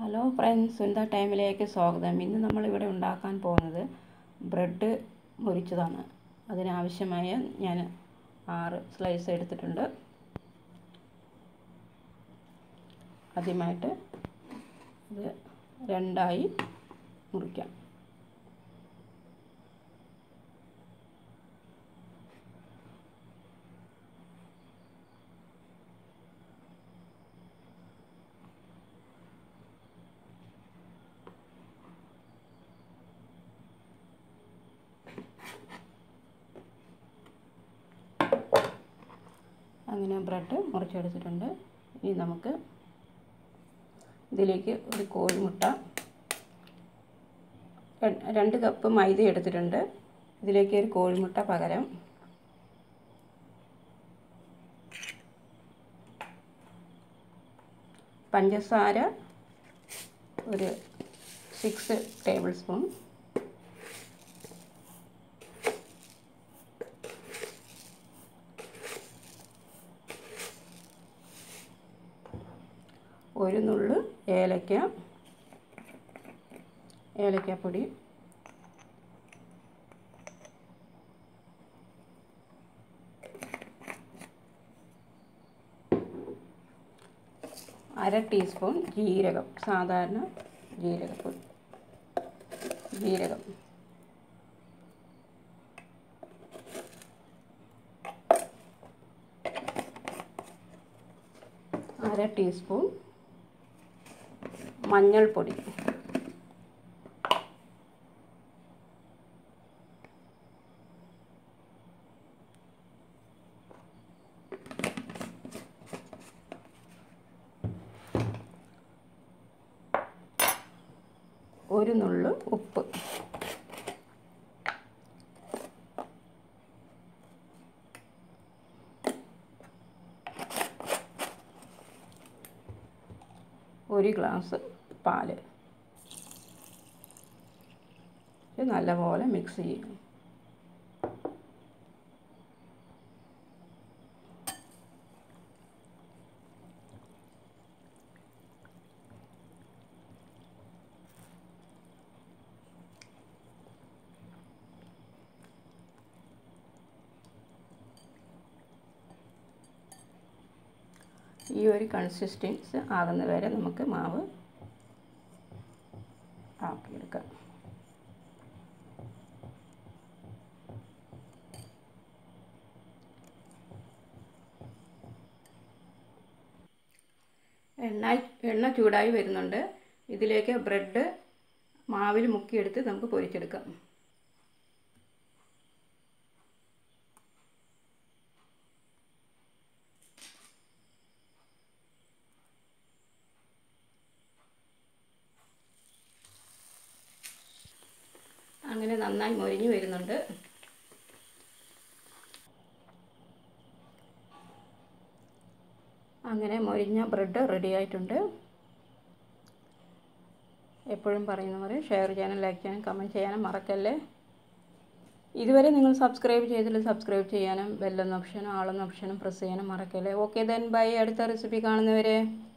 hello friends Sunitha ടൈമിലേക്ക് സ്വാഗതം ഇന്ന് നമ്മളിവിടെ ഉണ്ടാക്കാൻ പോകുന്നത് ബ്രെഡ് മുറിച്ചതാണ് അതിനാവശ്യമായ ഞാൻ ആറ് സ്ലൈസ് എടുത്തിട്ടുണ്ട് ആദ്യമായിട്ട് ഇത് രണ്ടായി മുറിക്കാം അങ്ങനെ ബ്രെഡ് മുറിച്ചെടുത്തിട്ടുണ്ട് ഇനി നമുക്ക് ഇതിലേക്ക് ഒരു കോഴിമുട്ട രണ്ട് കപ്പ് മൈദ എടുത്തിട്ടുണ്ട് ഇതിലേക്ക് ഒരു കോഴിമുട്ട പകരം പഞ്ചസാര ഒരു സിക്സ് ടേബിൾ സ്പൂൺ ഒരു നുള്ള് ഏലക്ക ഏലക്കപ്പൊടി അര ടീസ്പൂൺ ജീരകം സാധാരണ ജീരകപ്പൊടി ജീരകം അര ടീസ്പൂൺ മഞ്ഞൾപ്പൊടി ഒരു നുള്ളു ഉപ്പ് ഒരു ഗ്ലാസ് പാല് ഇത് നല്ലപോലെ മിക്സ് ചെയ്യണം ഈ ഒരു കൺസിസ്റ്റൻസ് ആകുന്ന വരെ നമുക്ക് മാവ് ആക്കിയെടുക്കാം എണ്ണ എണ്ണ ചൂടായി വരുന്നുണ്ട് ഇതിലേക്ക് ബ്രെഡ് മാവിൽ മുക്കിയെടുത്ത് നമുക്ക് പൊരിച്ചെടുക്കാം അങ്ങനെ നന്നായി മൊരിഞ്ഞു വരുന്നുണ്ട് അങ്ങനെ മൊരിഞ്ഞ ബ്രെഡ് റെഡി ആയിട്ടുണ്ട് എപ്പോഴും പറയുന്ന പോലെ ഷെയർ ചെയ്യാനും ലൈക്ക് ചെയ്യാനും കമൻറ്റ് ചെയ്യാനും മറക്കല്ലേ ഇതുവരെ നിങ്ങൾ സബ്സ്ക്രൈബ് ചെയ്തില്ല സബ്സ്ക്രൈബ് ചെയ്യാനും ബെല്ലെന്ന ഓപ്ഷനും ആളെന്ന ഓപ്ഷനും പ്രസ് ചെയ്യാനും മറക്കല്ലേ ഓക്കെ ദെൻ ബൈ അടുത്ത റെസിപ്പി കാണുന്നവരെ